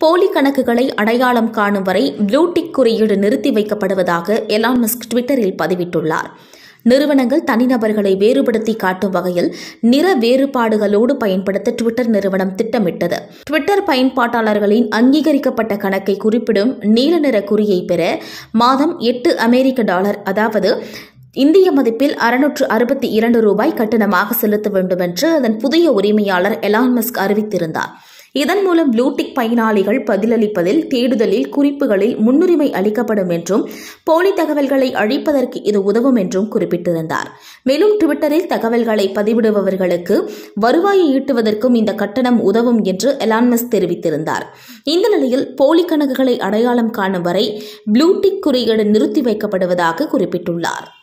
போலி கணக்குகளை அடையாளம் காணும் வரை ப்ளூடிக் குறியீடு நிறுத்தி வைக்கப்படுவதாக எலான் மஸ்க் ட்விட்டரில் பதிவிட்டுள்ளார் நிறுவனங்கள் தனிநபர்களை வேறுபடுத்தி காட்டும் வகையில் நிற வேறுபாடுகளோடு பயன்படுத்த ட்விட்டர் நிறுவனம் திட்டமிட்டது ட்விட்டர் பயன்பாட்டாளர்களின் அங்கீகரிக்கப்பட்ட கணக்கை குறிப்பிடும் நீல நிற குறியை பெற மாதம் எட்டு அமெரிக்க டாலர் அதாவது இந்திய மதிப்பில் அறுநூற்று அறுபத்தி இரண்டு ரூபாய் கட்டணமாக செலுத்த வேண்டும் என்று அதன் புதிய உரிமையாளர் எலான் மஸ்க் அறிவித்திருந்தார் இதன் மூலம் ப்ளூடிக் பயனாளிகள் பதிலளிப்பதில் தேடுதலில் குறிப்புகளில் முன்னுரிமை அளிக்கப்படும் என்றும் போலி தகவல்களை அழிப்பதற்கு இது உதவும் என்றும் குறிப்பிட்டிருந்தார் மேலும் ட்விட்டரில் தகவல்களை பதிவிடுபவர்களுக்கு வருவாயை ஈட்டுவதற்கும் இந்த கட்டணம் உதவும் என்று எலான்மஸ் தெரிவித்திருந்தார் இந்த நிலையில் போலி கணக்குகளை அடையாளம் காணும் வரை ப்ளூடிக் குறியீடு நிறுத்தி வைக்கப்படுவதாக குறிப்பிட்டுள்ளார்